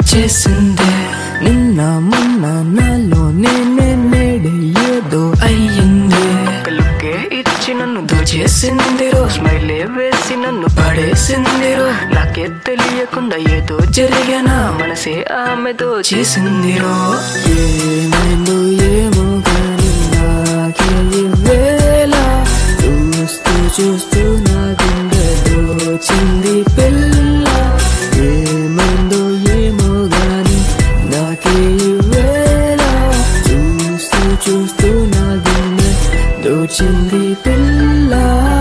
దోచేసిందే నిన్న మొన్న నాలో నేనే నేడే ఏదో అయ్యిందే కలుకే ఇచ్చి నన్ను దోచేసింది రో స్మైలే వేసి నన్ను పడేసింది రో నాకే తెలియకుండా ఏదో జరిగినా మనసే ఆమెతో చేసింది రో ఏమైందో ఏమో కానీ నాకే ఈ వేళ చూస్తూ చూస్తూ నా గుండె దోచింది పిల్ల ఏమైందో ఏమో గాని నాకే ఈ వేళ చూస్తూ చూస్తూ నా గుండె దోచింది పిల్ల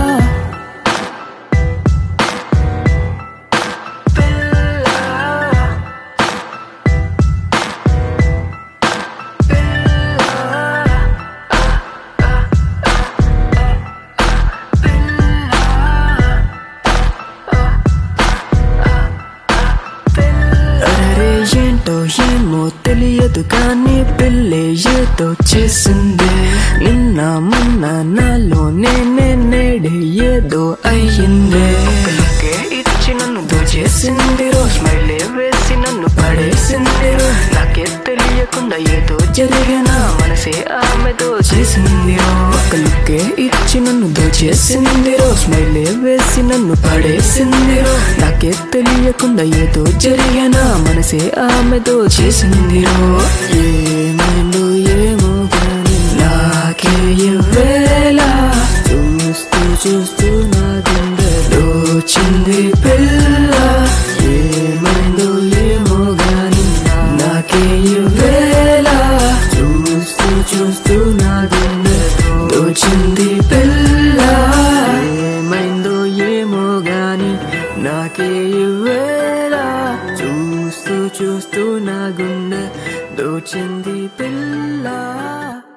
అరే ఏంటో ఏమో తెలియదు కానీ పిల్లే ఏదో చేసిందే నిన్న మొన్న నాలో నేనే నేడే ఏదో అయ్యిందే కలుకే ఇచ్చి నన్ను దోచేసింది రో స్మైలే వేసి నన్ను పడేసింది రో నాకే తెలియకుండా ఏదో జరిగినా మనసే ఆమెతో చేసింది రో కలుకే ఇచ్చి నన్ను దోచేసింది రో స్మైలే వేసి నన్ను పడేసింది రో నాకే తెలియకుండా ఏదో జరిగినా మనసే ఆమెతో చేసింది రో ఏమైందో ఏమో కానీ నాకే ఈ వేళ చూస్తూ చూస్తూ నా గుండె దోచింది పిల్ల ఏమైందో ఏమో గాని నాకే ఈ వేళ చూస్తూ చూస్తూ నా గుండె దోచింది పిల్ల ఏమైందో ఏమో గాని నాకే ఈ వేళ చూస్తూ చూస్తూ నా గుండె దోచింది పిల్ల